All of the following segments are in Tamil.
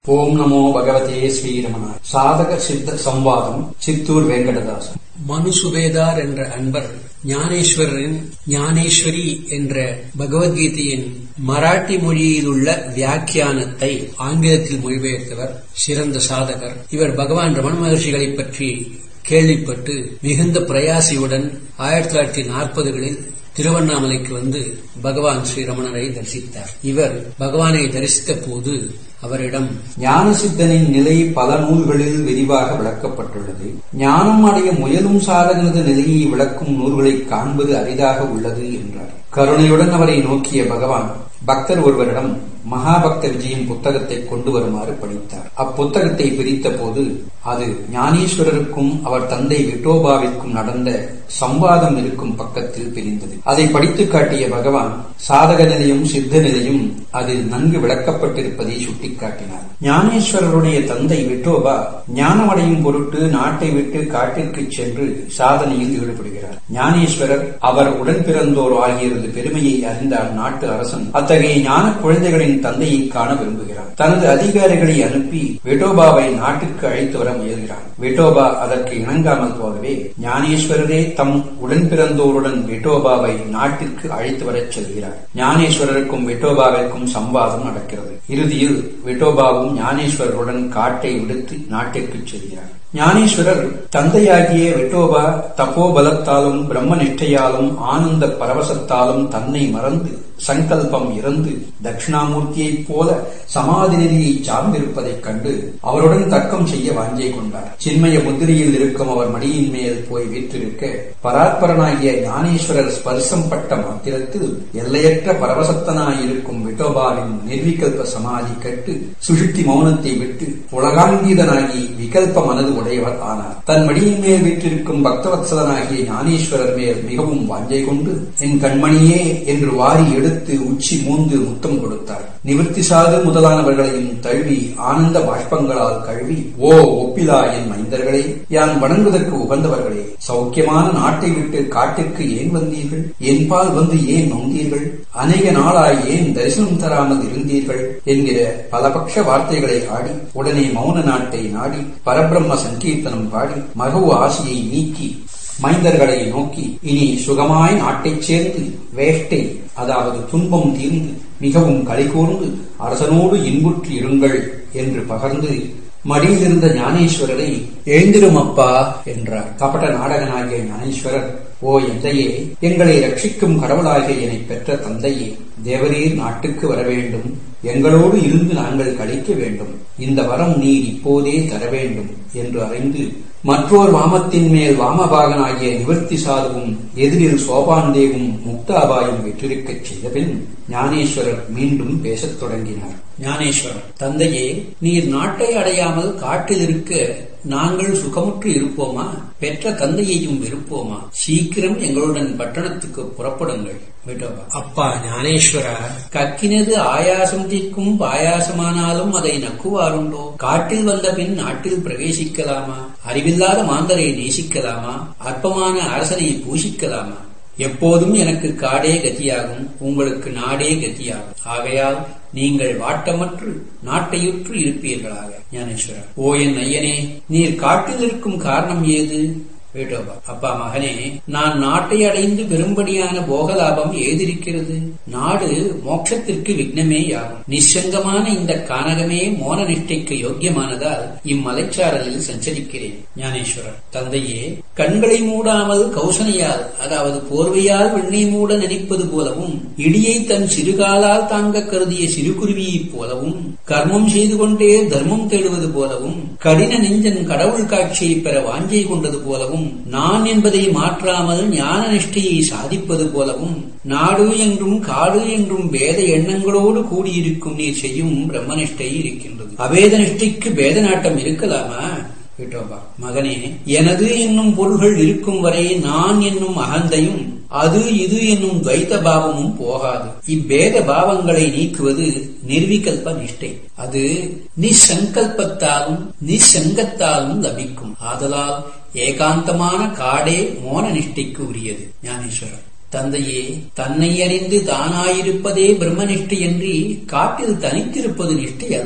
ஓம் நமோ பகவதே ஸ்ரீரமணாய் சாதக சித்த சம்வாதம் சித்தூர் வெங்கடதாசன் மனுசுபேதார் என்ற அன்பர் ஞானேஸ்வரரின் ஞானேஸ்வரி என்ற பகவத்கீதையின் மராட்டி மொழியில் உள்ள வியாக்கியானத்தை ஆங்கிலத்தில் மொழிபெயர்த்தவர் சிறந்த சாதகர் இவர் பகவான் ரமண மகர்ஷிகளை பற்றி கேள்விப்பட்டு மிகுந்த பிரயாசியுடன் ஆயிரத்தி தொள்ளாயிரத்தி நாற்பதுகளில் திருவண்ணாமலைக்கு வந்து பகவான் ஸ்ரீரமணரை தரிசித்தார் இவர் பகவானை தரிசித்த போது அவரிடம் ஞான சித்தனின் நிலை பல நூல்களில் விரிவாக விளக்கப்பட்டுள்ளது ஞானம் அடைய முயலும் சாதகனது நிலையை விளக்கும் நூல்களை காண்பது அரிதாக உள்ளது என்றார் கருணையுடன் அவரை நோக்கிய பகவான் பக்தர் ஒருவரிடம் மகாபக்த விஜயின் புத்தகத்தை கொண்டு வருமாறு படித்தார் அப்புத்தகத்தை பிரித்த போது அது ஞானேஸ்வரருக்கும் அவர் தந்தை விட்டோபாவிற்கும் நடந்த சம்வாதம் இருக்கும் பக்கத்தில் பிரிந்தது அதை படித்து காட்டிய பகவான் சாதக நிலையும் சித்த நிலையும் அதில் நன்கு விளக்கப்பட்டிருப்பதை சுட்டிக்காட்டினார் ஞானேஸ்வரருடைய தந்தை விட்டோபா ஞானமடையும் பொருட்டு நாட்டை விட்டு காட்டிற்கு சென்று சாதனையில் ஈடுபடுகிறார் ஞானேஸ்வரர் அவர் உடன் பிறந்தோர் ஆகியது பெருமையை அறிந்த அந்நாட்டு அரசன் அத்தகைய ஞான குழந்தைகளின் தந்தையை காண விரும்புகிறார் தனது அதிகாரிகளை அனுப்பி விட்டோபாவை நாட்டுக்கு அழைத்து வர முயல்கிறார் விட்டோபா அதற்கு இணங்காமல் போகவே ஞானேஸ்வரரே தம் உடன் பிறந்தோருடன் விட்டோபாவை நாட்டிற்கு அழைத்து வரச் செல்கிறார் ஞானேஸ்வரருக்கும் விட்டோபாவிற்கும் சம்வாதம் நடக்கிறது இறுதியில் விட்டோபாவும் ஞானேஸ்வரருடன் காட்டை விடுத்து நாட்டிற்கு செல்கிறார் ஞானேஸ்வரர் தந்தையாகிய விட்டோபா தப்போபலத்தாலும் பிரம்ம நிஷ்டையாலும் ஆனந்த பரவசத்தாலும் தன்னை மறந்து சங்கல்பம் இறந்து தட்சிணாமூர்த்தியைப் போல சமாதி நிலையை சார்ந்திருப்பதைக் கண்டு அவருடன் தர்க்கம் செய்ய வாஞ்சை கொண்டார் சின்மய முதிரையில் இருக்கும் அவர் மடியின் மேல் போய் வீற்றிருக்க பராத்பரனாகிய ஞானேஸ்வரர் ஸ்பர்சம் பட்ட மாத்திரத்தில் எல்லையற்ற பரவசத்தனாயிருக்கும் விட்டோபாவின் நிர்விகல்ப சமாதி கட்டு சுஷுப்தி மௌனத்தை விட்டு உலகாங்கீதனாகி விகல்ப மனது உடையவர் ஆனார் தன் மடியின் மேல் வீற்றிருக்கும் பக்தவத்சலனாகிய ஞானேஸ்வரர் மேல் மிகவும் வாஞ்சை கொண்டு என் கண்மணியே என்று வாரி எடுத்து உச்சி மூந்து முத்தம் கொடுத்தார் நிவர்த்தி சாது முதலானவர்களையும் தழுவி ஆனந்த பாஷ்பங்களால் கழுவி ஓ ஒப்பிலா என் மைந்தர்களே யான் வணங்குவதற்கு உகந்தவர்களே சௌக்கியமான நாட்டை விட்டு காட்டிற்கு ஏன் வந்தீர்கள் என்பால் வந்து ஏன் நொந்தீர்கள் அநேக நாளாய் ஏன் தரிசனம் தராமல் இருந்தீர்கள் என்கிற பலபக்ஷ வார்த்தைகளை ஆடி உடனே மௌன நாட்டை நாடி பரபிரம்ம சங்கீர்த்தனம் பாடி மகவு ஆசையை நீக்கி மைந்தர்களை நோக்கி இனி சுகமாய் நாட்டைச் சேர்ந்து வேஷ்டை அதாவது துன்பம் தீர்ந்து மிகவும் களிகூர்ந்து அரசனோடு இன்புற்று இருங்கள் என்று பகர்ந்து மடியிலிருந்த ஞானேஸ்வரரை எழுந்திரும் அப்பா என்றார் கபட நாடகனாகிய ஞானேஸ்வரர் ஓ எந்தையே எங்களை ரட்சிக்கும் கடவுளாகிய என்னை பெற்ற தந்தையே தேவரீர் நாட்டுக்கு வர வேண்டும் எங்களோடு இருந்து நாங்கள் கழிக்க வேண்டும் இந்த வரம் நீர் இப்போதே தர வேண்டும் என்று அறிந்து மற்றோர் வாமத்தின் மேல் வாமபாகனாகிய நிவர்த்தி சாதுவும் எதிரில் சோபாந்தேவும் முக்தாபாயும் வெற்றிருக்கச் செய்தபின் ஞானேஸ்வரர் மீண்டும் பேசத் தொடங்கினார் ஞானேஸ்வரர் தந்தையே நீர் நாட்டை அடையாமல் காட்டில் இருக்க நாங்கள் சுகமுற்று இருப்போமா பெற்ற தந்தையையும் விருப்போமா சீக்கிரம் எங்களுடன் பட்டணத்துக்கு புறப்படுங்கள் விட்டோபா அப்பா ஞானேஸ்வரா கக்கினது ஆயாசம் தீர்க்கும் பாயாசமானாலும் அதை நக்குவாருண்டோ காட்டில் வந்த பின் நாட்டில் பிரவேசிக்கலாமா அறிவில்லாத மாந்தரை நேசிக்கலாமா அற்பமான அரசனை பூஷிக்கலாமா எப்போதும் எனக்கு காடே கதியாகும் உங்களுக்கு நாடே கதியாகும் ஆகையால் நீங்கள் வாட்டமற்று நாட்டையுற்று இருப்பீர்களாக ஞானேஸ்வரர் ஓ என் ஐயனே நீர் காட்டில் இருக்கும் காரணம் ஏது வேட்டோபா அப்பா மகனே நான் நாட்டை அடைந்து பெரும்படியான போகலாபம் ஏதிருக்கிறது நாடு மோட்சத்திற்கு விக்னமே யாகும் நிச்சங்கமான இந்த கானகமே மோன நிஷ்டைக்கு யோக்கியமானதால் இம்மலைச்சாரலில் சஞ்சரிக்கிறேன் ஞானேஸ்வரர் தந்தையே கண்களை மூடாமல் கௌசனையால் அதாவது போர்வையால் வெண்ணை மூட நினைப்பது போலவும் இடியை தன் சிறுகாலால் தாங்க கருதிய சிறுகுருவியைப் போலவும் கர்மம் செய்து கொண்டே தர்மம் தேடுவது போலவும் கடின நெஞ்சன் கடவுள் காட்சியை பெற வாஞ்சை கொண்டது போலவும் நான் என்பதை மாற்றாமல் ஞான நிஷ்டையை சாதிப்பது போலவும் நாடு என்றும் காடு என்றும் வேத எண்ணங்களோடு கூடியிருக்கும் நீர் செய்யும் பிரம்மனிஷ்டை இருக்கின்றது அவேத நிஷ்டைக்கு வேத நாட்டம் இருக்கலாமா விட்டோபா மகனே எனது என்னும் பொருள்கள் இருக்கும் வரை நான் என்னும் அகந்தையும் அது இது என்னும் துவைத்த பாவமும் போகாது இப்பேத பாவங்களை நீக்குவது நிர்விகல்ப நிஷ்டை அது நிசங்கல்பத்தாலும் நிசங்கத்தாலும் லபிக்கும் ஆதலால் ஏகாந்தமான காடே மோன நிஷ்டைக்கு உரியது ஞானேஸ்வரர் தந்தையே தன்னை அறிந்து தானாயிருப்பதே பிரம்ம நிஷ்டை என்று காட்டில் தனித்திருப்பது நிஷ்டை அல்ல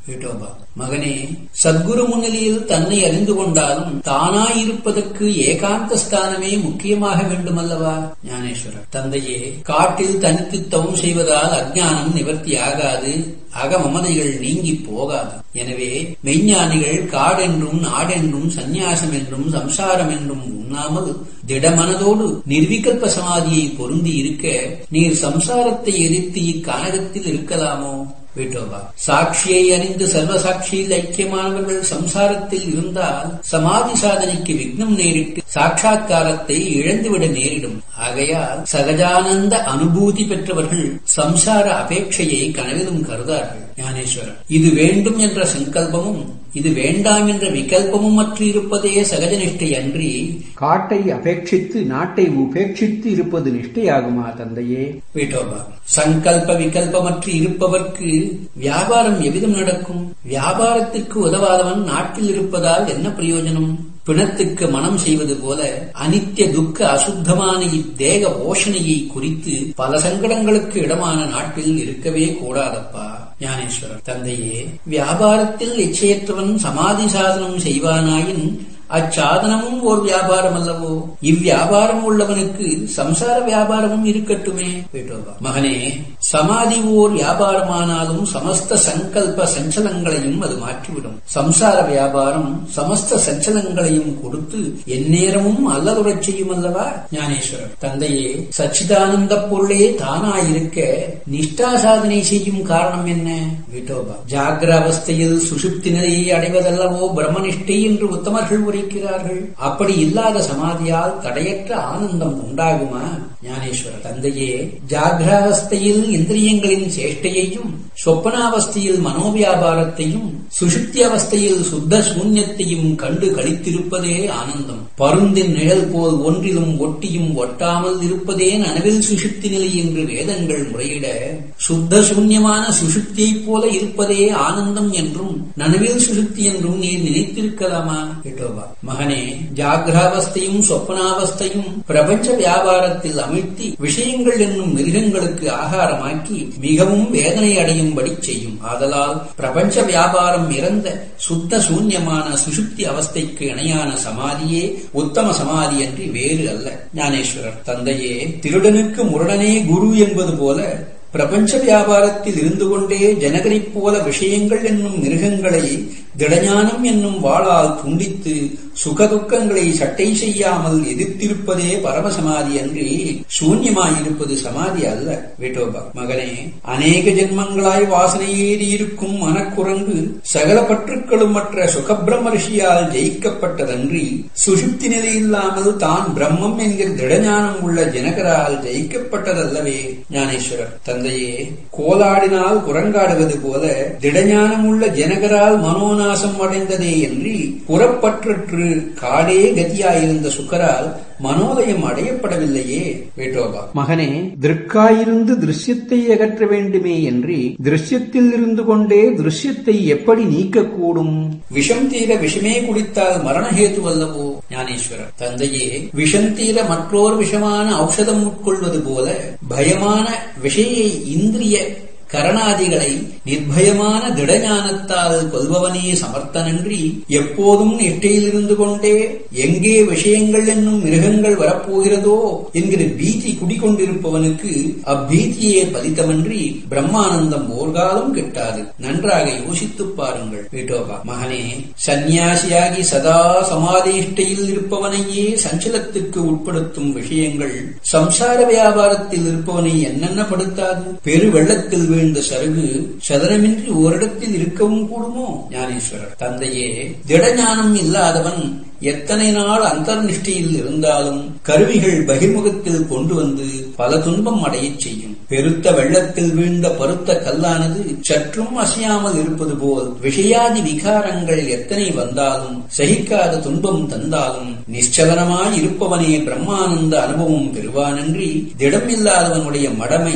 விட்டோபா மகனே சத்குரு முன்னிலையில் தன்னை அறிந்து கொண்டாலும் தானாயிருப்பதற்கு ஏகாந்த ஸ்தானமே முக்கியமாக வேண்டுமல்லவா ஞானேஸ்வரர் தந்தையே காட்டில் தனித்து தவம் செய்வதால் அஜ்ஞானம் நிவர்த்தி ஆகாது அகமமதைகள் நீங்கி போகாது எனவே மெய்ஞானிகள் காடென்றும் நாடென்றும் சந்நியாசம் என்றும் சம்சாரம் என்றும் உண்ணாமல் திடமனதோடு நிர்விகல்ப சமாதியை பொருந்தி இருக்க நீர் சம்சாரத்தை எதிர்த்து இக்கானகத்தில் இருக்கலாமோ விட்டோபா சாட்சியை அறிந்து சர்வ சாட்சியில் ஐக்கியமானவர்கள் சம்சாரத்தில் இருந்தால் சமாதி சாதனைக்கு விக்னம் நேரிட்டு சாட்சா்காரத்தை இழந்துவிட நேரிடும் ஆகையால் சகஜானந்த அனுபூதி பெற்றவர்கள் சம்சார அபேட்சையை கனவிலும் கருதார்கள் ஞானேஸ்வரர் இது வேண்டும் என்ற சங்கல்பமும் இது வேண்டாம் என்ற விகல்பமும் மற்ற இருப்பதே சகஜ நிஷ்டை அன்றி காட்டை அபேட்சித்து நாட்டை உபேட்சித்து இருப்பது நிஷ்டையாகுமா தந்தையே விட்டோபா சங்கல்ப விகல்பமற்று இருப்பவர்க்கு வியாபாரம் எவ்விதம் நடக்கும் வியாபாரத்திற்கு உதவாதவன் நாட்டில் இருப்பதால் என்ன பிரயோஜனம் பிணத்துக்கு மனம் செய்வது போல அனித்திய துக்க அசுத்தமான இத்தேக போஷணையை குறித்து பல சங்கடங்களுக்கு இடமான நாட்டில் இருக்கவே கூடாதப்பா ஞானேஸ்வரர் தந்தையே வியாபாரத்தில் இச்சையற்றவன் சமாதி சாதனம் செய்வானாயின் அச்சாதனமும் ஓர் வியாபாரம் அல்லவோ இவ்வியாபாரம் உள்ளவனுக்கு சம்சார வியாபாரமும் இருக்கட்டுமே விட்டோபா மகனே சமாதி ஓர் வியாபாரமானாலும் சமஸ்த சங்கல்ப சஞ்சலங்களையும் அது மாற்றிவிடும் சம்சார வியாபாரம் சமஸ்த சஞ்சலங்களையும் கொடுத்து எந்நேரமும் அல்லலுறச் செய்யும் அல்லவா ஞானேஸ்வரர் தந்தையே சச்சிதானந்த பொருளே தானாயிருக்க நிஷ்டா சாதனை செய்யும் காரணம் என்ன விட்டோபா ஜாகிர அவஸ்தையில் சுஷுப்தி நிலையை அடைவதல்லவோ பிரம்மனிஷ்டை என்று உத்தமர்கள் உரைக்கிறார்கள் அப்படி இல்லாத சமாதியால் தடையற்ற ஆனந்தம் உண்டாகுமா ஞானேஸ்வரர் தந்தையே ஜாகிராவஸ்தையில் இந்திரியங்களின் சேஷ்டையையும் சொப்பனாவஸ்தையில் மனோவியாபாரத்தையும் சுஷுப்தி அவஸ்தையில் சுத்த சூன்யத்தையும் கண்டு கழித்திருப்பதே ஆனந்தம் பருந்தின் நிழல் போல் ஒன்றிலும் ஒட்டியும் ஒட்டாமல் இருப்பதே நனவில் சுஷுப்தி நிலை என்று வேதங்கள் முறையிட சுத்த சூன்யமான சுஷுப்தியைப் போல இருப்பதே ஆனந்தம் என்றும் நனவில் சுஷுப்தி என்றும் நீர் நினைத்திருக்கலாமா கேட்டோபா மகனே ஜாகிராவஸ்தையும் சொப்பனாவஸ்தையும் பிரபஞ்ச வியாபாரத்தில் அமிழ்த்தி விஷயங்கள் என்னும் மிருகங்களுக்கு ஆகாரமாக்கி மிகவும் வேதனை அடையும்படி செய்யும் ஆதலால் பிரபஞ்ச வியாபாரம் இறந்த சுத்த சூன்யமான சுசுப்தி அவஸ்தைக்கு இணையான சமாதியே உத்தம சமாதி என்று வேறு அல்ல ஞானேஸ்வரர் தந்தையே திருடனுக்கு முரடனே குரு என்பது போல பிரபஞ்ச வியாபாரத்தில் இருந்து கொண்டே ஜனகரைப் போல விஷயங்கள் என்னும் மிருகங்களை திடஞானம் என்னும் வாளால் துண்டித்து சுகதுக்கங்களை சட்டை செய்யாமல் எதிர்த்திருப்பதே பரமசமாதி அன்றி சூன்யமாயிருப்பது சமாதி அல்ல விட்டோபா மகனே அநேக ஜென்மங்களாய் வாசனை ஏறி இருக்கும் மனக்குரங்கு சகல பற்றுக்களும் மற்ற சுகபிரம்ம ரிஷியால் ஜெயிக்கப்பட்டதன்றி சுஷுப்தி நிலையில்லாமல் தான் பிரம்மம் என்கிற திடஞானம் உள்ள ஜனகரால் ஜெயிக்கப்பட்டதல்லவே ஞானேஸ்வரர் தந்தையே கோலாடினால் குரங்காடுவது போல திடஞானம் உள்ள ஜனகரால் மனோநாசம் அடைந்ததே என்று புறப்பற்றற்று காடே கதியாயிருந்த சுக்கரால் மனோதயம் அடையப்படவில்லையே வேட்டோபா மகனே திருக்காயிருந்து திருஷ்யத்தை அகற்ற வேண்டுமே என்று திருஷ்யத்தில் இருந்து கொண்டே திருஷ்யத்தை எப்படி நீக்கக்கூடும் விஷம் தீர விஷமே குடித்தால் மரணஹேது அல்லவோ ஞானேஸ்வரர் தந்தையே விஷம் தீர மற்றோர் விஷமான ஔஷதம் உட்கொள்வது போல பயமான விஷயை இந்திரிய கரணாதிகளை நிர்பயமான திடஞானத்தால் கொல்பவனே சமர்த்தனன்றி எப்போதும் நிஷ்டையில் இருந்து கொண்டே எங்கே விஷயங்கள் என்னும் மிருகங்கள் வரப்போகிறதோ என்கிற பீதி குடிகொண்டிருப்பவனுக்கு அப்பீதியே பலித்தமன்றி பிரம்மானந்தம் ஓர்காலம் கிட்டாது நன்றாக யோசித்துப் பாருங்கள் வீட்டோபா மகனே சந்நியாசியாகி சதா சமாதிஷ்டையில் இருப்பவனையே சஞ்சலத்திற்கு உட்படுத்தும் விஷயங்கள் சம்சார வியாபாரத்தில் இருப்பவனை என்னென்ன படுத்தாது பெரு வெள்ளத்தில் வீழ்ந்த சருகு சதனமின்றி ஓரிடத்தில் இருக்கவும் கூடுமோ ஞானேஸ்வரர் தந்தையே திடஞானம் இல்லாதவன் எத்தனை நாள் அந்தர்நிஷ்டையில் இருந்தாலும் கருவிகள் பகிர்முகத்தில் கொண்டு வந்து பல துன்பம் அடையச் செய்யும் பெருத்த வெள்ளத்தில் வீழ்ந்த பருத்த கல்லானது சற்றும் அசையாமல் இருப்பது போல் விஷயாதி விகாரங்கள் எத்தனை வந்தாலும் சகிக்காத துன்பம் தந்தாலும் நிச்சலனமாய் இருப்பவனே பிரம்மானந்த அனுபவம் பெறுவானன்றி திடம் இல்லாதவனுடைய மடமை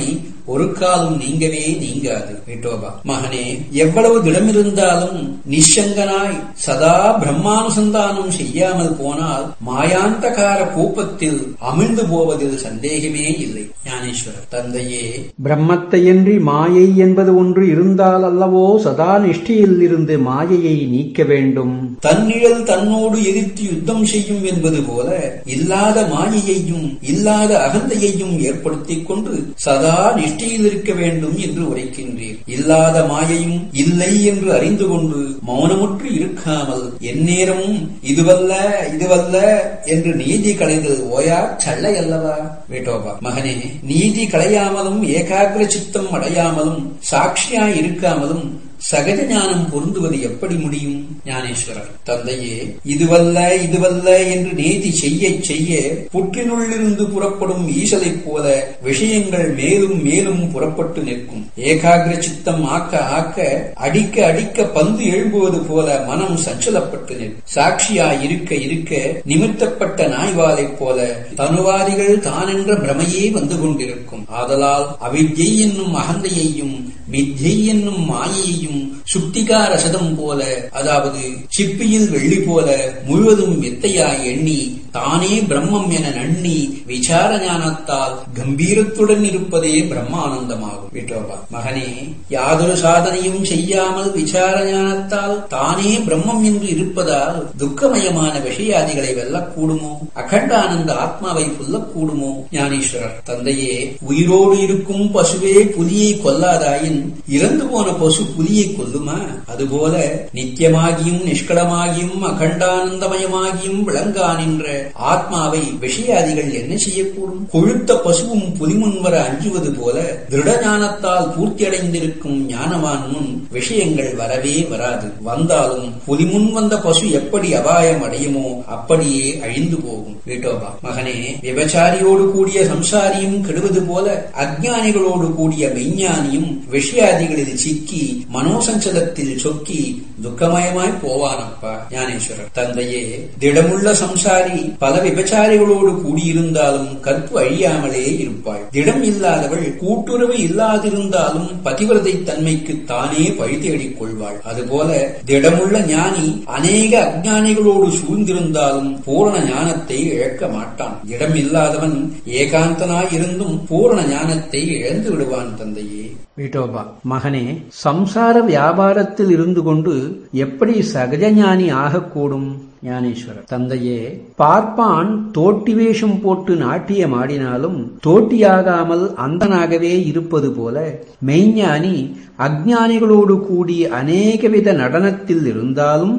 ஒரு காலம் நீங்கவே நீங்காது விட்டோபா மகனே எவ்வளவு திடமிருந்தாலும் நிஷங்கனாய் சதா பிரம்மானுசந்தானம் செய்யாமல் போனால் மாயாந்தகார கூப்பத்தில் அமிழ்ந்து போவதில் சந்தேகமே இல்லை ஞானேஸ்வரர் தந்தையே பிரம்மத்தையன்றி மாயை என்பது ஒன்று இருந்தால் அல்லவோ சதா நிஷ்டையில் இருந்து மாயையை நீக்க வேண்டும் தன்னிழல் தன்னோடு எதிர்த்து யுத்தம் செய்யும் என்பது போல இல்லாத மாயையையும் இல்லாத அகந்தையையும் ஏற்படுத்திக் கொண்டு சதா நிஷ்டையில் இருக்க வேண்டும் என்று உரைக்கின்றீர் இல்லாத மாயையும் இல்லை என்று அறிந்து கொண்டு மௌனமுற்று இருக்காமல் எந்நேரமும் இதுவல்ல இதுவல்ல என்று நீதி களைதல் ஓயா சல்லை அல்லவா வேட்டோபா மகனே நீதி களையாமலும் ஏகாகிர சித்தம் அடையாமலும் சாட்சியாய் இருக்காமலும் சகஜ ஞானம் பொருந்துவது எப்படி முடியும் ஞானேஸ்வரர் தந்தையே இதுவல்ல இதுவல்ல என்று நீதி செய்ய செய்ய புற்றினுள்ளிருந்து புறப்படும் ஈசலைப் போல விஷயங்கள் மேலும் மேலும் புறப்பட்டு நிற்கும் ஏகாகிர சித்தம் ஆக்க ஆக்க அடிக்க அடிக்க பந்து எழும்புவது போல மனம் சஞ்சலப்பட்டு நிற்கும் சாட்சியாய் இருக்க இருக்க நிமித்தப்பட்ட நாய்வாலைப் போல தனுவாதிகள் தானென்ற பிரமையே வந்து கொண்டிருக்கும் ஆதலால் அவித்யை என்னும் அகந்தையையும் மித்யை என்னும் மாயையையும் சுட்டிகார சதம் போல அதாவது சிப்பியில் வெள்ளி போல முழுவதும் வித்தையாய் எண்ணி தானே பிரம்மம் என நண்ணி விசார ஞானத்தால் கம்பீரத்துடன் இருப்பதே பிரம்மானந்தமாகும் விட்டோபா மகனே யாதொரு சாதனையும் செய்யாமல் விசார ஞானத்தால் தானே பிரம்மம் என்று இருப்பதால் துக்கமயமான விஷயாதிகளை வெல்லக்கூடுமோ அகண்டானந்த ஆத்மாவை புல்லக்கூடுமோ ஞானேஸ்வரர் தந்தையே உயிரோடு இருக்கும் பசுவே புலியை கொல்லாதாயின் இறந்து போன பசு புலியை கொல்லுமா அதுபோல நித்தியமாகியும் நிஷ்களமாகியும் அகண்டானந்தமயமாகியும் விளங்கா நின்ற ஆத்மாவை விஷயாதிகள் என்ன செய்யக்கூடும் கொழுத்த பசுவும் புலிமுன் வர அஞ்சுவது போல திருட ஞானத்தால் பூர்த்தியடைந்திருக்கும் ஞானவான் முன் விஷயங்கள் வரவே வராது வந்தாலும் புலிமுன் வந்த பசு எப்படி அபாயம் அடையுமோ அப்படியே அழிந்து போகும் வீட்டோபா மகனே விபச்சாரியோடு கூடிய சம்சாரியும் கெடுவது போல அஜ்ஞானிகளோடு கூடிய மெய்ஞானியும் விஷயாதிகளில் சிக்கி மனோசஞ்சலத்தில் சொக்கி துக்கமயமாய் போவானப்பா ஞானேஸ்வரர் தந்தையே திடமுள்ள சம்சாரி பல விபச்சாரிகளோடு கூடியிருந்தாலும் கற்பு அழியாமலே இருப்பாள் திடம் இல்லாதவள் கூட்டுறவு இல்லாதிருந்தாலும் பதிவிரதை தன்மைக்கு தானே பழி தேடிக் கொள்வாள் அதுபோல திடமுள்ள ஞானி அநேக அஜ்ஞானிகளோடு சூழ்ந்திருந்தாலும் பூரண ஞானத்தை இழக்க மாட்டான் திடம் இல்லாதவன் ஏகாந்தனாய் இருந்தும் பூரண ஞானத்தை இழந்து விடுவான் தந்தையே விட்டோபா மகனே சம்சார வியாபாரத்தில் இருந்து கொண்டு எப்படி சகஜ ஞானி ஆகக்கூடும் ஞானேஸ்வரர் தந்தையே பார்ப்பான் தோட்டி வேஷம் போட்டு நாட்டியம் ஆடினாலும் தோட்டியாகாமல் அந்தனாகவே இருப்பது போல மெய்ஞானி அஜ்ஞானிகளோடு கூடி அநேகவித நடனத்தில் இருந்தாலும்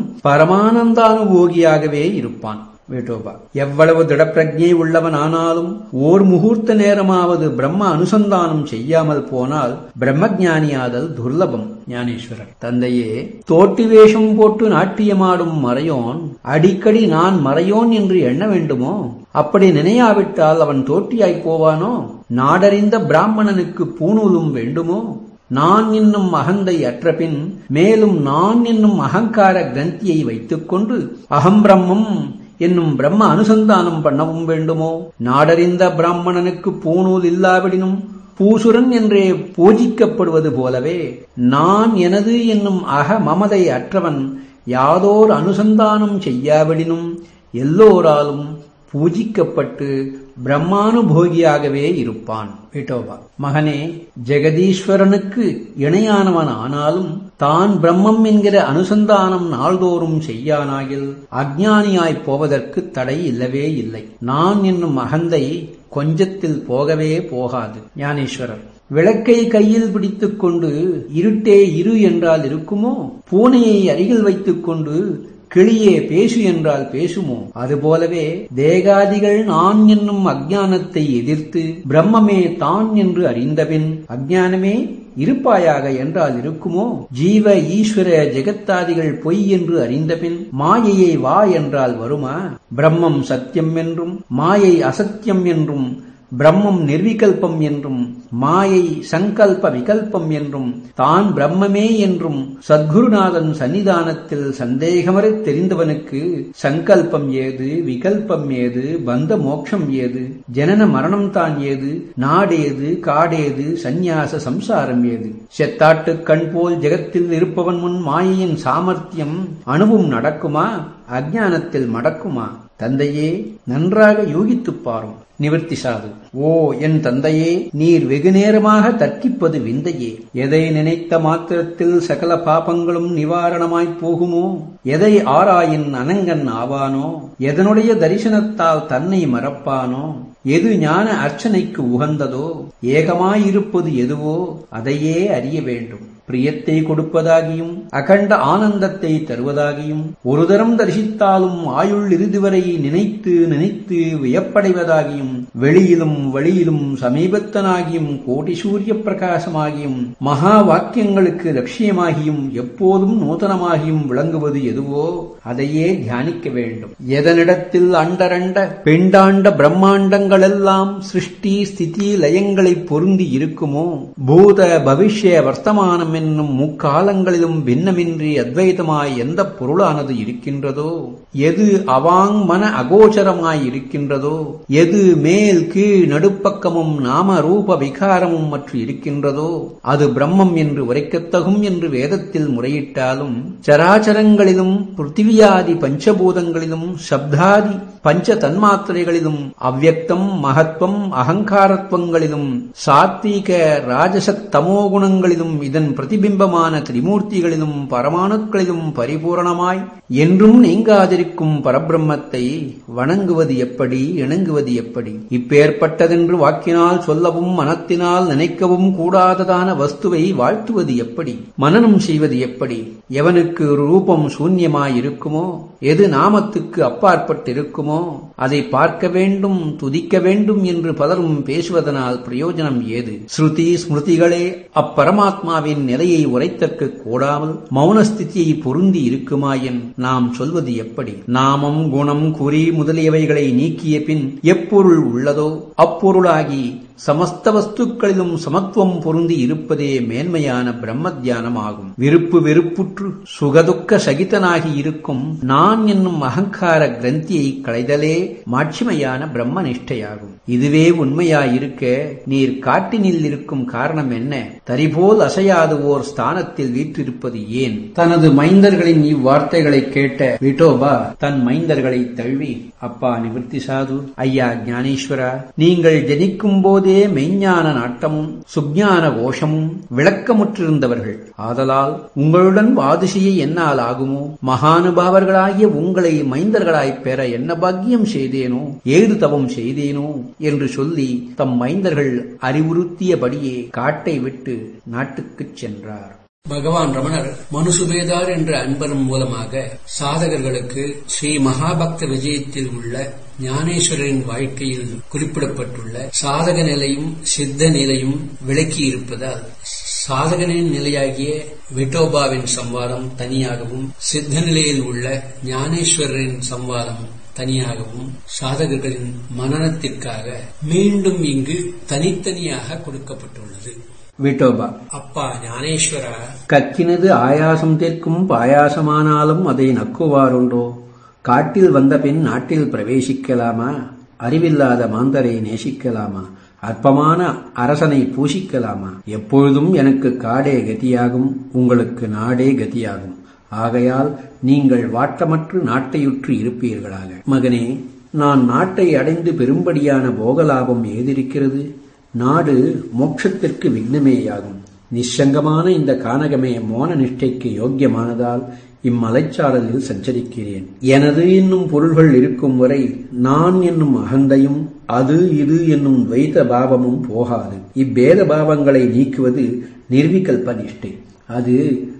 பரமானந்தானுபோகியாகவே இருப்பான் வேட்டோபா எவ்வளவு திடப்பிரஜை உள்ளவன் ஆனாலும் ஓர் முகூர்த்த நேரமாவது பிரம்ம அனுசந்தானம் செய்யாமல் போனால் பிரம்மஜானியாதல் துர்லபம் ஞானேஸ்வரர் தந்தையே தோட்டி வேஷம் போட்டு நாட்டியமாடும் மறையோன் அடிக்கடி நான் மறையோன் என்று எண்ண வேண்டுமோ அப்படி நினையாவிட்டால் அவன் தோட்டியாய் போவானோ நாடறிந்த பிராமணனுக்கு பூணூலும் வேண்டுமோ நான் என்னும் அகந்தை அற்றபின் மேலும் நான் என்னும் அகங்கார கிரந்தியை வைத்துக்கொண்டு அகம் பிரம்மம் என்னும் பிரம்ம அனுசந்தானம் பண்ணவும் வேண்டுமோ நாடறிந்த பிராமணனுக்கு பூணூல் இல்லாவிடினும் பூசுரன் என்றே பூஜிக்கப்படுவது போலவே நான் எனது என்னும் அக மமதை அற்றவன் யாதோர் அனுசந்தானம் செய்யாவிடினும் எல்லோராலும் பூஜிக்கப்பட்டு பிரம்மானுபோகியாகவே இருப்பான் விட்டோபா மகனே ஜெகதீஸ்வரனுக்கு இணையானவன் ஆனாலும் தான் பிரம்மம் என்கிற அனுசந்தானம் நாள்தோறும் செய்யானாயில் அஜ்ஞானியாய்ப் போவதற்கு தடை இல்லவே இல்லை நான் என்னும் அகந்தை கொஞ்சத்தில் போகவே போகாது ஞானேஸ்வரர் விளக்கை கையில் பிடித்துக் கொண்டு இருட்டே இரு என்றால் இருக்குமோ பூனையை அருகில் வைத்துக் கொண்டு கிளியே பேசு என்றால் பேசுமோ அதுபோலவே தேகாதிகள் நான் என்னும் அஜ்ஞானத்தை எதிர்த்து பிரம்மமே தான் என்று அறிந்தபின் அஜ்ஞானமே இருப்பாயாக என்றால் இருக்குமோ ஜீவ ஈஸ்வர ஜெகத்தாதிகள் பொய் என்று அறிந்தபின் மாயையை வா என்றால் வருமா பிரம்மம் சத்தியம் என்றும் மாயை அசத்தியம் என்றும் பிரம்மம் நிர்விகல்பம் என்றும் மாயை சங்கல்ப விகல்பம் என்றும் தான் பிரம்மமே என்றும் சத்குருநாதன் சன்னிதானத்தில் சந்தேகமற தெரிந்தவனுக்கு சங்கல்பம் ஏது விகல்பம் ஏது பந்த மோட்சம் ஏது ஜனன மரணம் தான் ஏது நாடேது காடேது சந்நியாச சம்சாரம் ஏது செத்தாட்டு கண் போல் ஜெகத்தில் இருப்பவன் முன் மாயையின் சாமர்த்தியம் அணுவும் நடக்குமா அஜானத்தில் மடக்குமா தந்தையே நன்றாக யோகித்துப் பாரும் நிவர்த்தி சாது ஓ என் தந்தையே நீர் வெகு நேரமாக தர்க்கிப்பது விந்தையே எதை நினைத்த மாத்திரத்தில் சகல பாபங்களும் நிவாரணமாய்ப் போகுமோ எதை ஆராயின் அனங்கன் ஆவானோ எதனுடைய தரிசனத்தால் தன்னை மறப்பானோ எது ஞான அர்ச்சனைக்கு உகந்ததோ ஏகமாயிருப்பது எதுவோ அதையே அறிய வேண்டும் பிரியத்தை கொடுப்பதாகியும் அகண்ட ஆனந்தத்தை தருவதாகியும் ஒரு தரம் தரிசித்தாலும் ஆயுள் இறுதி வரை நினைத்து நினைத்து வியப்படைவதாகியும் வெளியிலும் வழியிலும் சமீபத்தனாகியும் கோடி சூரிய பிரகாசமாகியும் மகா வாக்கியங்களுக்கு லட்சியமாகியும் எப்போதும் நூதனமாகியும் விளங்குவது எதுவோ அதையே தியானிக்க வேண்டும் எதனிடத்தில் அண்டரண்ட பெண்டாண்ட பிரம்மாண்டங்களெல்லாம் சிருஷ்டி ஸ்திதி லயங்களை பொருந்தி இருக்குமோ பூத பவிஷ்ய வர்த்தமானம் என்னும் முக்காலங்களிலும் பின்னமின்றி அத்வைதமாய் எந்த பொருளானது இருக்கின்றதோ எது அவாங் மன அகோச்சரமாய் இருக்கின்றதோ எது மேல் கீழ் நடுப்பக்கமும் நாம ரூப விகாரமும் மற்ற இருக்கின்றதோ அது பிரம்மம் என்று உரைக்கத்தகும் என்று வேதத்தில் முறையிட்டாலும் சராச்சரங்களிலும் பிருத்திவியாதி பஞ்சபூதங்களிலும் சப்தாதி பஞ்ச தன்மாத்திரைகளிலும் அவ்வக்தம் மகத்துவம் அகங்காரத்துவங்களிலும் சாத்வீக ராஜசத் தமோ குணங்களிலும் இதன் பிரதிபிம்பமான திரிமூர்த்திகளிலும் பரமாணுக்களிலும் பரிபூரணமாய் என்றும் நீங்காதிருக்கும் பரபிரம்மத்தை வணங்குவது எப்படி இணங்குவது எப்படி இப்பேற்பட்டதென்று வாக்கினால் சொல்லவும் மனத்தினால் நினைக்கவும் கூடாததான வஸ்துவை வாழ்த்துவது எப்படி மனனம் செய்வது எப்படி எவனுக்கு ரூபம் சூன்யமாயிருக்குமோ எது நாமத்துக்கு அப்பாற்பட்டிருக்குமோ அதை பார்க்க வேண்டும் துதிக்க வேண்டும் என்று பலரும் பேசுவதனால் பிரயோஜனம் ஏது ஸ்ருதி ஸ்மிருதிகளே அப்பரமாத்மாவின் நிலையை உரைத்தற்கு கூடாமல் மௌனஸ்திதியை பொருந்தி இருக்குமாயின் நாம் சொல்வது எப்படி நாமம் குணம் குறி முதலியவைகளை நீக்கிய பின் எப்பொருள் உள்ளதோ அப்பொருளாகி சமஸ்த வஸ்துக்களிலும் சமத்துவம் பொருந்தி இருப்பதே மேன்மையான பிரம்ம தியானமாகும் விருப்பு வெறுப்புற்று சுகதுக்க சகிதனாகி இருக்கும் நான் என்னும் அகங்கார கிரந்தியை களைதலே மாட்சிமையான பிரம்ம நிஷ்டையாகும் இதுவே உண்மையாயிருக்க நீர் காட்டினில் இருக்கும் காரணம் என்ன தரிபோல் அசையாது ஓர் ஸ்தானத்தில் வீற்றிருப்பது ஏன் தனது மைந்தர்களின் இவ்வார்த்தைகளை கேட்ட விட்டோபா தன் மைந்தர்களை தழுவி அப்பா நிவர்த்தி சாது ஐயா ஞானேஸ்வரா நீங்கள் ஜனிக்கும் போதே மெய்ஞான நாட்டமும் சுஜான கோஷமும் விளக்கமுற்றிருந்தவர்கள் ஆதலால் உங்களுடன் வாது செய்ய என்னால் ஆகுமோ மகானுபாவர்களாகிய உங்களை மைந்தர்களாய்ப் பெற என்ன பாக்கியம் செய்தேனோ ஏது தவம் செய்தேனோ என்று சொல்லி தம் மைந்தர்கள் அறிவுறுத்தியபடியே காட்டை விட்டு நாட்டுக்குச் சென்றார் பகவான் ரமணர் மனுசுபேதார் என்ற அன்பரும் மூலமாக சாதகர்களுக்கு ஸ்ரீ மகாபக்த விஜயத்தில் உள்ள ஞானேஸ்வரரின் வாழ்க்கையில் குறிப்பிடப்பட்டுள்ள சாதக நிலையும் சித்த நிலையும் விளக்கி இருப்பதால் சாதகனின் நிலையாகிய விட்டோபாவின் சம்வாதம் தனியாகவும் சித்த நிலையில் உள்ள ஞானேஸ்வரரின் சம்வாதம் தனியாகவும் சாதகர்களின் மனநத்திற்காக மீண்டும் இங்கு தனித்தனியாக கொடுக்கப்பட்டுள்ளது விட்டோபா அப்பா ஞானேஸ்வரா கக்கினது ஆயாசம் தீர்க்கும் பாயாசமானாலும் அதை நக்குவாருண்டோ காட்டில் வந்த பின் நாட்டில் பிரவேசிக்கலாமா அறிவில்லாத மாந்தரை நேசிக்கலாமா அற்பமான அரசனை பூசிக்கலாமா எப்பொழுதும் எனக்கு காடே கதியாகும் உங்களுக்கு நாடே கதியாகும் ஆகையால் நீங்கள் வாட்டமற்று நாட்டையுற்று இருப்பீர்களாக மகனே நான் நாட்டை அடைந்து பெரும்படியான போகலாபம் ஏதிருக்கிறது நாடு மோட்சத்திற்கு விக்னமேயாகும் நிச்சங்கமான இந்த கானகமே மோன நிஷ்டைக்கு யோக்கியமானதால் இம்மலைச்சாரலில் சஞ்சரிக்கிறேன் எனது என்னும் பொருள்கள் இருக்கும் வரை நான் என்னும் அகந்தையும் அது இது என்னும் துவைத பாவமும் போகாது இப்பேத பாவங்களை நீக்குவது நிர்விகல்ப நிஷ்டை அது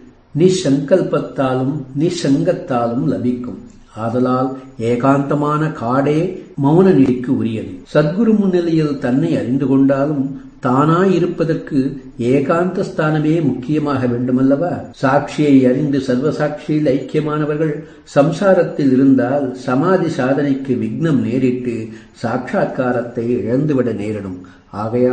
நிசங்கல்பத்தாலும் நிசங்கத்தாலும் லபிக்கும் ஆதலால் ஏகாந்தமான காடே மௌன நிலைக்கு உரியது சத்குரு முன்னிலையில் தன்னை அறிந்து கொண்டாலும் தானாயிருப்பதற்கு ஏகாந்த ஸ்தானமே முக்கியமாக வேண்டுமல்லவா சாட்சியை அறிந்து சர்வசாட்சியில் ஐக்கியமானவர்கள் சம்சாரத்தில் இருந்தால் சமாதி சாதனைக்கு விக்னம் நேரிட்டு சாட்சா்காரத்தை இழந்துவிட நேரிடும் ஆகையால்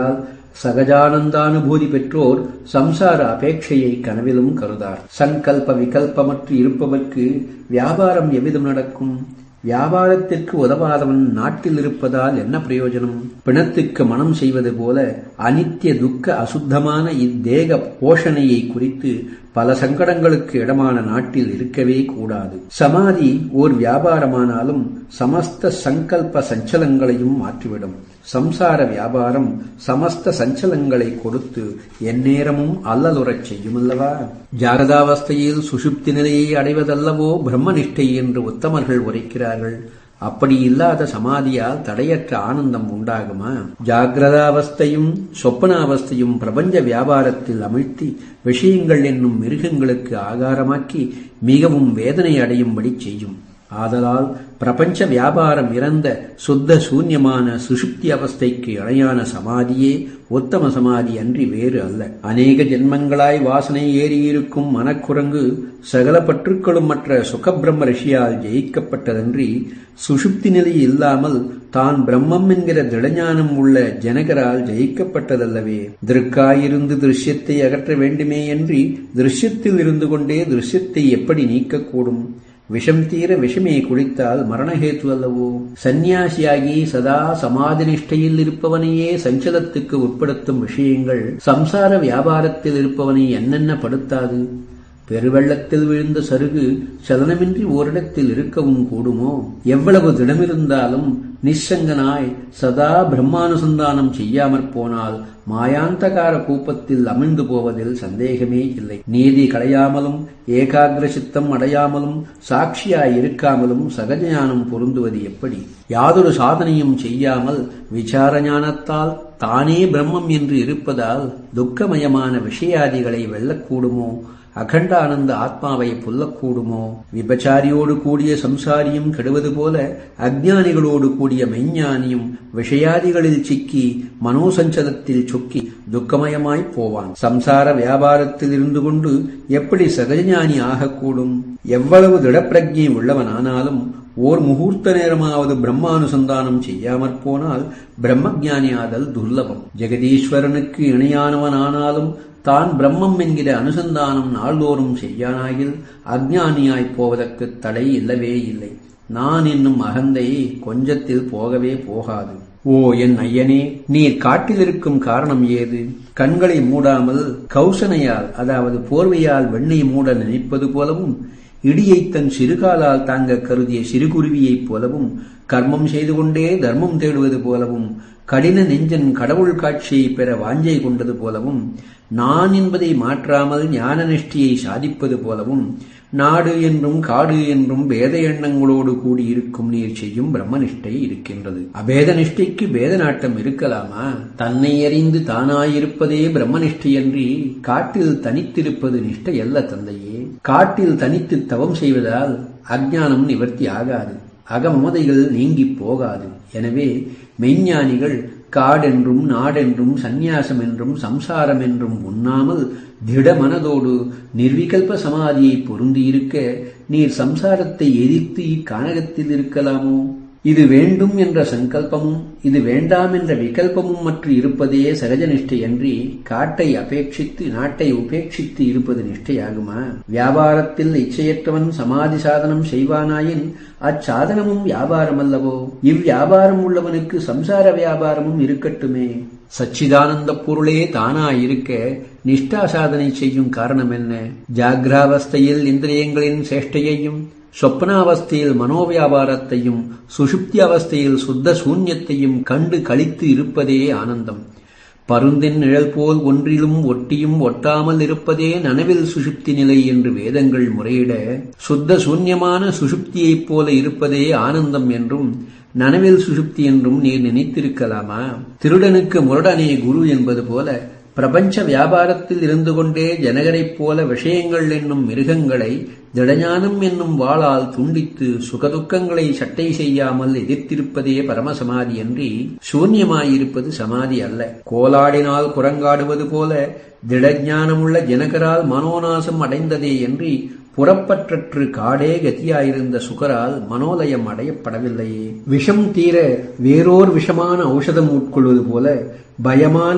சகஜானந்தானுபூதி பெற்றோர் சம்சார அபேட்சையை கனவிலும் கருதார் சங்கல்ப விகல்பமற்று இருப்பவர்க்கு வியாபாரம் எவ்விதம் நடக்கும் வியாபாரத்திற்கு உதவாதவன் நாட்டில் இருப்பதால் என்ன பிரயோஜனம் பிணத்துக்கு மனம் செய்வது போல அனித்திய துக்க அசுத்தமான இத்தேக போஷணையை குறித்து பல சங்கடங்களுக்கு இடமான நாட்டில் இருக்கவே கூடாது சமாதி ஓர் வியாபாரமானாலும் சமஸ்த சங்கல்ப சஞ்சலங்களையும் மாற்றிவிடும் சம்சார வியாபாரம் சமஸ்த சஞ்சலங்களை கொடுத்து எந்நேரமும் அல்லலுறச் செய்யுமல்லவா ஜாரதாவஸ்தையில் சுஷுப்தி நிலையை அடைவதல்லவோ பிரம்மனிஷ்டை என்று உத்தமர்கள் உரைக்கிறார்கள் அப்படி இல்லாத சமாதியால் தடையற்ற ஆனந்தம் உண்டாகுமா ஜாகிரதாவஸ்தையும் சொப்பனாவஸ்தையும் பிரபஞ்ச வியாபாரத்தில் அமிழ்த்தி விஷயங்கள் என்னும் மிருகங்களுக்கு ஆகாரமாக்கி மிகவும் வேதனை அடையும்படி செய்யும் ஆதலால் பிரபஞ்ச வியாபாரம் இறந்த சுத்த சூன்யமான சுஷுப்தி அவஸ்தைக்கு இணையான சமாதியே உத்தம சமாதி அன்றி வேறு அல்ல அநேக ஜென்மங்களாய் வாசனை ஏறியிருக்கும் மனக்குரங்கு சகல பற்றுக்களும் மற்ற சுகபிரம்ம ரிஷியால் ஜெயிக்கப்பட்டதன்றி சுஷுப்தி நிலை இல்லாமல் தான் பிரம்மம் என்கிற திடஞானம் உள்ள ஜனகரால் ஜெயிக்கப்பட்டதல்லவே திருக்காயிருந்து திருஷ்யத்தை அகற்ற வேண்டுமே என்று திருஷ்யத்தில் இருந்து கொண்டே திருஷ்யத்தை எப்படி நீக்கக்கூடும் விஷம் தீர விஷமே குடித்தால் மரணஹேத்து அல்லவோ சந்நியாசியாகி சதா சமாதி நிஷ்டையில் இருப்பவனையே சஞ்சலத்துக்கு உட்படுத்தும் விஷயங்கள் சம்சார வியாபாரத்தில் இருப்பவனை என்னென்ன படுத்தாது பெருவெள்ளத்தில் விழுந்த சருகு சலனமின்றி ஓரிடத்தில் இருக்கவும் கூடுமோ எவ்வளவு திடமிருந்தாலும் நிச்சங்கனாய் சதா பிரம்மானுசந்தானம் செய்யாமற் போனால் மாயாந்தகார கூப்பத்தில் அமிழ்ந்து போவதில் சந்தேகமே இல்லை நீதி களையாமலும் ஏகாகிர சித்தம் அடையாமலும் சாட்சியாய் இருக்காமலும் சகஜஞானம் பொருந்துவது எப்படி யாதொரு சாதனையும் செய்யாமல் விசார ஞானத்தால் தானே பிரம்மம் என்று இருப்பதால் துக்கமயமான விஷயாதிகளை வெல்லக்கூடுமோ அகண்ட ஆனந்த ஆத்மாவை புல்லக்கூடுமோ விபச்சாரியோடு கூடிய சம்சாரியும் கெடுவது போல அஜ்ஞானிகளோடு கூடிய மெஞ்ஞானியும் விஷயாதிகளில் சிக்கி மனோசஞ்சலத்தில் சொக்கி துக்கமயமாய் போவான் சம்சார வியாபாரத்தில் இருந்து கொண்டு எப்படி சகஜஞானி ஆகக்கூடும் எவ்வளவு திடப்பிரஜை உள்ளவனானாலும் ஓர் முகூர்த்த நேரமாவது பிரம்மானுசந்தானம் செய்யாமற் போனால் பிரம்மஜானியாதல் துர்லபம் ஜெகதீஸ்வரனுக்கு இணையானவனானாலும் தான் பிரம்மம் என்கிற அனுசந்தானம் நாள்தோறும் செய்யானாயில் அஜ்ஞானியாய்ப் போவதற்கு தடை இல்லவே இல்லை நான் என்னும் அகந்தை கொஞ்சத்தில் போகவே போகாது ஓ என் ஐயனே நீர் காட்டிலிருக்கும் காரணம் ஏது கண்களை மூடாமல் கௌசனையால் அதாவது போர்வையால் வெண்ணெய் மூட நினைப்பது போலவும் இடியை தன் சிறுகாலால் தாங்க கருதிய சிறுகுருவியைப் போலவும் கர்மம் செய்து கொண்டே தர்மம் தேடுவது போலவும் கடின நெஞ்சன் கடவுள் காட்சியை பெற வாஞ்சை கொண்டது போலவும் நான் என்பதை மாற்றாமல் ஞான நிஷ்டியை சாதிப்பது போலவும் நாடு என்றும் காடு என்றும் பேத எண்ணங்களோடு கூடியிருக்கும் நீர் செய்யும் பிரம்மனிஷ்டை இருக்கின்றது அபேத நிஷ்டைக்கு பேத நாட்டம் இருக்கலாமா தன்னை அறிந்து தானாயிருப்பதே பிரம்மனிஷ்டையன்றி காட்டில் தனித்திருப்பது நிஷ்டை அல்ல தந்தையே காட்டில் தனித்து தவம் செய்வதால் அஜ்ஞானம் நிவர்த்தி ஆகாது அகமமதைகள் நீங்கி போகாது எனவே மெய்ஞானிகள் காடென்றும் நாடென்றும் சந்நியாசம் என்றும் சம்சாரம் என்றும் உண்ணாமல் திட மனதோடு நிர்விகல்ப சமாதியை பொருந்தியிருக்க நீர் சம்சாரத்தை எதிர்த்து இக்கானகத்தில் இருக்கலாமோ இது வேண்டும் என்ற சங்கல்பமும் இது வேண்டாம் என்ற விகல்பமும் மற்ற இருப்பதே சகஜ நிஷ்டையன்றி காட்டை அபேட்சித்து நாட்டை உபேட்சித்து இருப்பது நிஷ்டையாகுமா வியாபாரத்தில் இச்சையற்றவன் சமாதி சாதனம் செய்வானாயின் அச்சாதனமும் வியாபாரம் அல்லவோ இவ்வியாபாரம் உள்ளவனுக்கு சம்சார வியாபாரமும் இருக்கட்டுமே சச்சிதானந்த பொருளே தானாயிருக்க நிஷ்டா சாதனை செய்யும் காரணம் என்ன ஜாகிராவஸ்தையில் இந்திரியங்களின் சேஷ்டையையும் சொப்னாவஸ்தையில் மனோவியாபாரத்தையும் சுஷுப்தி அவஸ்தையில் சுத்த சூன்யத்தையும் கண்டு கழித்து இருப்பதே ஆனந்தம் பருந்தின் நிழல் போல் ஒன்றிலும் ஒட்டியும் ஒட்டாமல் இருப்பதே நனவில் சுஷுப்தி நிலை என்று வேதங்கள் முறையிட சுத்த சூன்யமான சுஷுப்தியைப் போல இருப்பதே ஆனந்தம் என்றும் நனவில் சுஷுப்தி என்றும் நீர் நினைத்திருக்கலாமா திருடனுக்கு முரடனே குரு என்பது போல பிரபஞ்ச வியாபாரத்தில் இருந்து கொண்டே ஜனகரைப் போல விஷயங்கள் என்னும் மிருகங்களை திடஞானம் என்னும் வாளால் துண்டித்து சுகதுக்கங்களை சட்டை செய்யாமல் எதிர்த்திருப்பதே பரமசமாதி அன்றி சூன்யமாயிருப்பது சமாதி அல்ல கோலாடினால் குரங்காடுவது போல திடஞானமுள்ள ஜனகரால் மனோநாசம் அடைந்ததே என்று புறப்பற்றற்று காடே கதியாயிருந்த சுகரால் மனோலயம் அடையப்படவில்லையே விஷம் தீர வேறோர் விஷமான ஔஷதம் உட்கொள்வது போல பயமான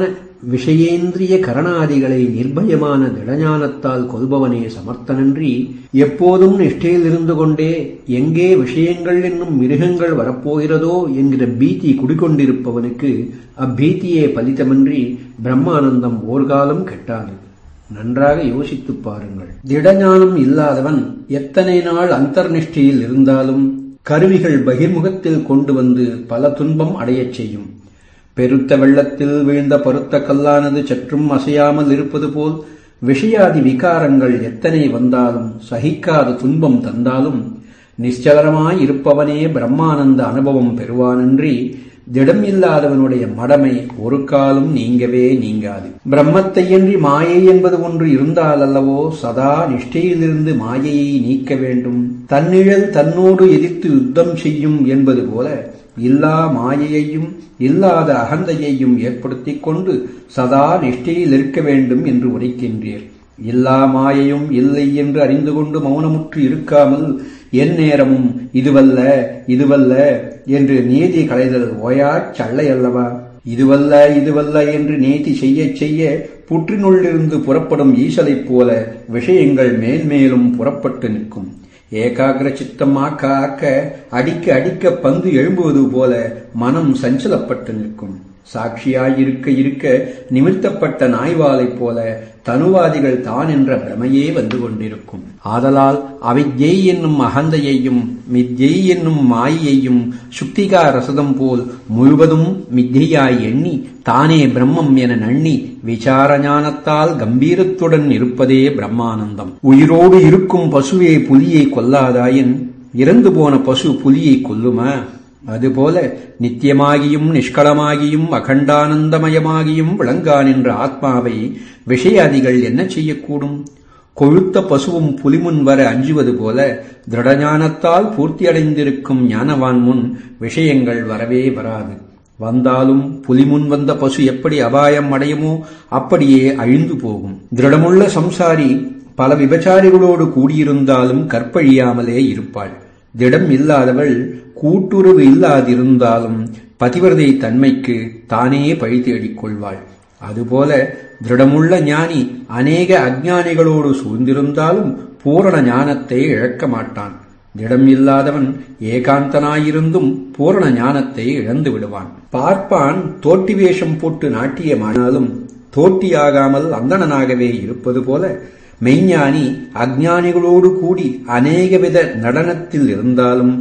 விஷயேந்திரிய கரணாதிகளை நிர்பயமான திடஞானத்தால் கொல்பவனே சமர்த்தனன்றி எப்போதும் நிஷ்டையில் இருந்து கொண்டே எங்கே விஷயங்கள் என்னும் மிருகங்கள் வரப்போகிறதோ என்கிற பீதி குடிக்கொண்டிருப்பவனுக்கு அப்பீதியே பலித்தமின்றி பிரம்மானந்தம் ஓர்காலம் கெட்டாது நன்றாக யோசித்துப் பாருங்கள் திடஞானம் இல்லாதவன் எத்தனை நாள் அந்தர்நிஷ்டையில் இருந்தாலும் கருவிகள் பகிர்முகத்தில் கொண்டு வந்து பல துன்பம் அடையச் செய்யும் பெருத்த வெள்ளத்தில் வீழ்ந்த பருத்த கல்லானது சற்றும் அசையாமல் இருப்பது போல் விஷயாதி விகாரங்கள் எத்தனை வந்தாலும் சகிக்காத துன்பம் தந்தாலும் நிశ్చலமாய் இருப்பவனே பிரம்மானந்த அனுபவம் பெறுவானன்றி திடம் இல்லாதவனுடைய மடமை ஒரு காலம் நீங்கவே நீங்காது பிரம்மத்தையன்றி மாயை என்பது ஒன்று இருந்தால் அல்லவோ சதா நிஷ்டையிலிருந்து மாயையை நீக்க வேண்டும் தன்னிழல் தன்னோடு எதிர்த்து யுத்தம் செய்யும் என்பது போல இல்லா மாயையையும் இல்லாத அகந்தையையும் ஏற்படுத்திக் கொண்டு சதா நிஷ்டையில் இருக்க வேண்டும் என்று உரைக்கின்றீர் எல்லா மாயையும் இல்லை என்று அறிந்து கொண்டு மௌனமுற்று இருக்காமல் என் நேரமும் இதுவல்ல இதுவல்ல என்று நீதி களைதல் ஓயாச் சள்ளை அல்லவா இதுவல்ல இதுவல்ல என்று நீதி செய்ய செய்ய புற்றினுள்ளிருந்து புறப்படும் ஈசலைப் போல விஷயங்கள் மேன்மேலும் புறப்பட்டு நிற்கும் ஏகாகிர சித்தம் ஆக்க ஆக்க அடிக்க அடிக்க பந்து எழும்புவது போல மனம் சஞ்சலப்பட்டு நிற்கும் சாட்சியாயிருக்க இருக்க நிமிர்த்தப்பட்ட நாய்வாலைப் போல தனுவாதிகள் தான் என்ற பிரமையே வந்து கொண்டிருக்கும் ஆதலால் அவித்யை என்னும் அகந்தையையும் மித்யை என்னும் மாயையையும் சுக்திகா ரசதம் போல் முழுவதும் மித்தியாய் எண்ணி தானே பிரம்மம் என நண்ணி விசார ஞானத்தால் கம்பீரத்துடன் இருப்பதே பிரம்மானந்தம் உயிரோடு இருக்கும் பசுவே புலியை கொல்லாதாயின் இறந்து போன பசு புலியை கொல்லுமா அதுபோல நித்தியமாகியும் நிஷ்களமாகியும் அகண்டானந்தமயமாகியும் விளங்கா நின்ற ஆத்மாவை விஷயாதிகள் என்ன செய்யக்கூடும் கொழுத்த பசுவும் புலிமுன் வர அஞ்சுவது போல திருடஞானத்தால் பூர்த்தியடைந்திருக்கும் ஞானவான் முன் விஷயங்கள் வரவே வராது வந்தாலும் புலிமுன் வந்த பசு எப்படி அபாயம் அடையுமோ அப்படியே அழிந்து போகும் திருடமுள்ள சம்சாரி பல விபச்சாரிகளோடு கூடியிருந்தாலும் கற்பழியாமலே இருப்பாள் திடம் இல்லாதவள் கூட்டுறவு இல்லாதிருந்தாலும் பதிவிரதை தன்மைக்கு தானே பழி தேடிக் கொள்வாள் அதுபோல திருடமுள்ள ஞானி அநேக அஜ்ஞானிகளோடு சூழ்ந்திருந்தாலும் பூரண ஞானத்தை இழக்க மாட்டான் திடம் இல்லாதவன் ஏகாந்தனாயிருந்தும் பூரண ஞானத்தை இழந்து விடுவான் பார்ப்பான் தோட்டி வேஷம் போட்டு நாட்டியமானாலும் தோட்டியாகாமல் அந்தணனாகவே இருப்பது போல மெய்ஞானி அஜ்ஞானிகளோடு கூடி அநேகவித நடனத்தில் இருந்தாலும்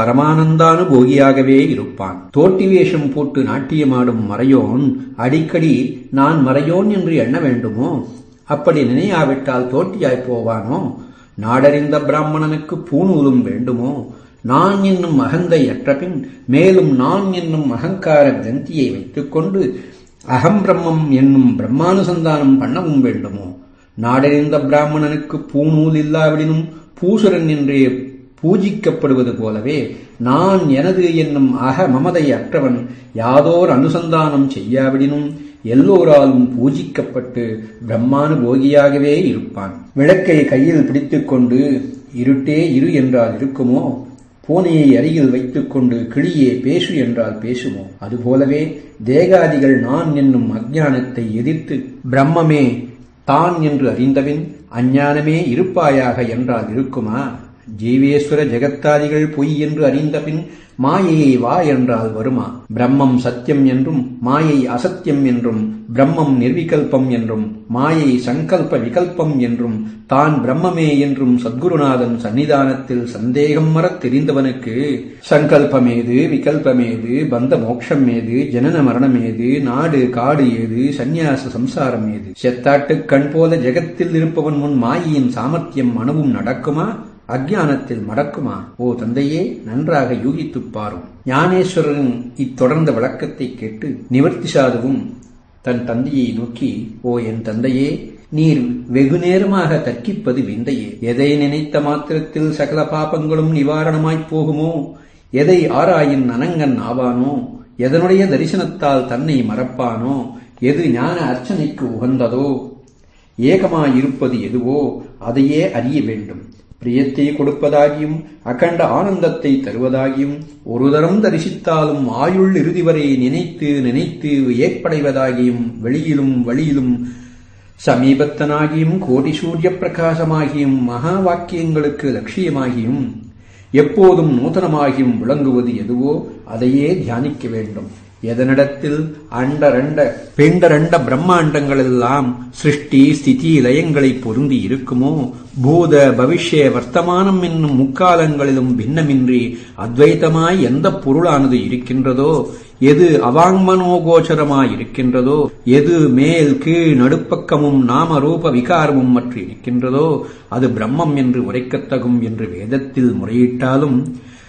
பரமானந்தானுபோகியாகவே இருப்பான் தோட்டி வேஷம் போட்டு நாட்டியமாடும் மறையோன் அடிக்கடி நான் மறையோன் என்று எண்ண வேண்டுமோ அப்படி நினையாவிட்டால் தோட்டியாய் போவானோ நாடறிந்த பிராமணனுக்கு பூநூலும் வேண்டுமோ நான் என்னும் அகந்தை அற்றபின் மேலும் நான் என்னும் அகங்கார கிரந்தியை வைத்துக்கொண்டு அகம் பிரம்மம் என்னும் பிரம்மானுசந்தானம் பண்ணவும் வேண்டுமோ நாடறிந்த பிராமணனுக்கு பூநூல் இல்லாவிடனும் பூசுரன் என்றே பூஜிக்கப்படுவது போலவே நான் எனது என்னும் அக மமதை அற்றவன் யாதோர் அனுசந்தானம் செய்யாவிடனும் எல்லோராலும் பூஜிக்கப்பட்டு பிரம்மானுபோகியாகவே இருப்பான் விளக்கை கையில் பிடித்துக்கொண்டு இருட்டே இரு என்றால் இருக்குமோ பூனையை அருகில் வைத்துக்கொண்டு கிளியே பேசு என்றால் பேசுமோ அதுபோலவே தேகாதிகள் நான் என்னும் அஜ்ஞானத்தை எதிர்த்து பிரம்மமே தான் என்று அறிந்தபின் அஞ்ஞானமே இருப்பாயாக என்றால் இருக்குமா ஜீவேஸ்வர ஜெகத்தாதிகள் பொய் என்று அறிந்தபின் மாயையை வா என்றால் வருமா பிரம்மம் சத்தியம் என்றும் மாயை அசத்தியம் என்றும் பிரம்மம் நிர்விகல்பம் என்றும் மாயை சங்கல்ப விகல்பம் என்றும் தான் பிரம்மமே என்றும் சத்குருநாதன் சன்னிதானத்தில் சந்தேகம் மறத் தெரிந்தவனுக்கு சங்கல்பமேது விகல்பமேது பந்த மோட்சம் ஏது ஜனன மரணம் ஏது நாடு காடு ஏது சந்நியாச சம்சாரம் ஏது செத்தாட்டுக் கண் போல ஜெகத்தில் இருப்பவன் முன் மாயையின் சாமர்த்தியம் அணுவும் நடக்குமா அஜ்ஞானத்தில் மடக்குமா ஓ தந்தையே நன்றாக யூகித்துப் பாரும் ஞானேஸ்வரரின் இத்தொடர்ந்த விளக்கத்தை கேட்டு நிவர்த்தி சாதுவும் தன் தந்தையை நோக்கி ஓ என் தந்தையே நீர் வெகு நேரமாக தர்க்கிப்பது விந்தையே எதை நினைத்த மாத்திரத்தில் சகல பாபங்களும் நிவாரணமாய்ப் போகுமோ எதை ஆராயின் அனங்கன் ஆவானோ எதனுடைய தரிசனத்தால் தன்னை மறப்பானோ எது ஞான அர்ச்சனைக்கு உகந்ததோ ஏகமாயிருப்பது எதுவோ அதையே அறிய வேண்டும் பிரியத்தை கொடுப்பதாகியும் அகண்ட ஆனந்தத்தை தருவதாகியும் ஒரு தரம் தரிசித்தாலும் ஆயுள் இறுதி வரை நினைத்து நினைத்து ஏற்படைவதாகியும் வெளியிலும் வழியிலும் சமீபத்தனாகியும் கோடி சூரிய பிரகாசமாகியும் மகா வாக்கியங்களுக்கு லட்சியமாகியும் எப்போதும் நூதனமாகியும் விளங்குவது எதுவோ அதையே தியானிக்க வேண்டும் எதனிடத்தில் அண்டரண்ட பிண்டரண்ட பிரம்மாண்டங்களெல்லாம் சிருஷ்டி ஸ்திதி லயங்களை பொருந்தி இருக்குமோ பூத பவிஷ்ய வர்த்தமானம் என்னும் முக்காலங்களிலும் பின்னமின்றி அத்வைத்தமாய் எந்த பொருளானது இருக்கின்றதோ எது அவாங்மனோகோச்சரமாய் இருக்கின்றதோ எது மேல் கீழ் நடுப்பக்கமும் நாம ரூப விகாரமும் மற்ற இருக்கின்றதோ அது பிரம்மம் என்று உரைக்கத்தகும் என்று வேதத்தில் முறையிட்டாலும்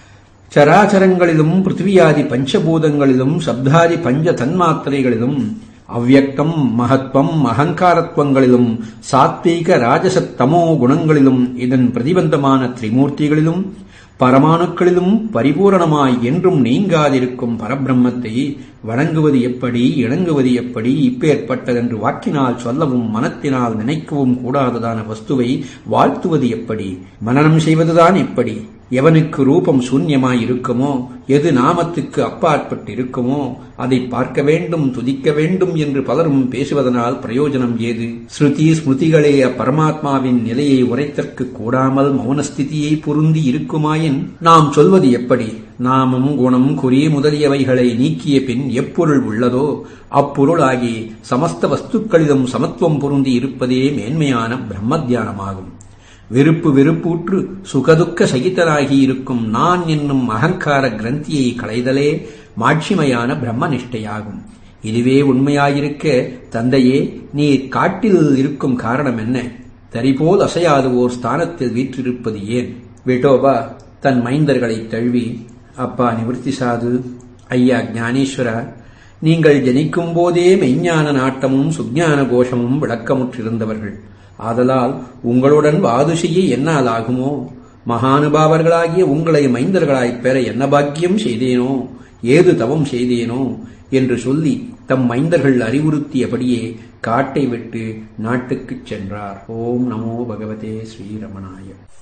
சராச்சரங்களிலும் பிருத்திவியாதி பஞ்சபூதங்களிலும் சப்தாதி பஞ்ச தன்மாத்திரைகளிலும் அவ்யக்தம் மகத்வம் அகங்காரத்துவங்களிலும் சாத்வீக ராஜசத்தமோ குணங்களிலும் இதன் பிரதிபந்தமான திரிமூர்த்திகளிலும் பரமாணுக்களிலும் பரிபூரணமாய் என்றும் நீங்காதிருக்கும் பரபிரம்மத்தை வணங்குவது எப்படி இணங்குவது எப்படி இப்பேற்பட்டதென்று வாக்கினால் சொல்லவும் மனத்தினால் நினைக்கவும் கூடாததான வஸ்துவை வாழ்த்துவது எப்படி மனனம் செய்வதுதான் எப்படி எவனுக்கு ரூபம் சூன்யமாய் இருக்குமோ எது நாமத்துக்கு அப்பாற்பட்டு இருக்குமோ அதை பார்க்க வேண்டும் துதிக்க வேண்டும் என்று பலரும் பேசுவதனால் பிரயோஜனம் ஏது ஸ்ருதி ஸ்மிருதிகளே அப்பரமாத்மாவின் நிலையை உரைத்தற்கு கூடாமல் மௌனஸ்திதியை பொருந்தி இருக்குமாயின் நாம் சொல்வது எப்படி நாமம் குணம் குறி முதலியவைகளை நீக்கிய பின் எப்பொருள் உள்ளதோ அப்பொருளாகி சமஸ்த வஸ்துக்களிலும் சமத்துவம் பொருந்தி இருப்பதே மேன்மையான பிரம்ம தியானமாகும் வெறுப்பு வெறுப்பூற்று சுகதுக்க சகித்தனாகி இருக்கும் நான் என்னும் அகங்கார கிரந்தியை களைதலே மாட்சிமையான பிரம்ம நிஷ்டையாகும் இதுவே உண்மையாயிருக்க தந்தையே நீ காட்டில் இருக்கும் காரணம் என்ன தரிபோல் அசையாது ஓர் ஸ்தானத்தில் வீற்றிருப்பது ஏன் விட்டோபா தன் மைந்தர்களை தழுவி அப்பா நிவர்த்தி சாது ஐயா ஞானேஸ்வரா நீங்கள் ஜனிக்கும் போதே மெய்ஞான நாட்டமும் சுஜான கோஷமும் விளக்கமுற்றிருந்தவர்கள் ஆதலால் உங்களுடன் வாது செய்ய என்னால் ஆகுமோ மகானுபாவர்களாகிய உங்களை மைந்தர்களாய்ப் பெற என்ன பாக்கியம் செய்தேனோ ஏது தவம் செய்தேனோ என்று சொல்லி தம் மைந்தர்கள் அறிவுறுத்தியபடியே காட்டை விட்டு நாட்டுக்குச் சென்றார் ஓம் நமோ பகவதே ஸ்ரீரமணாய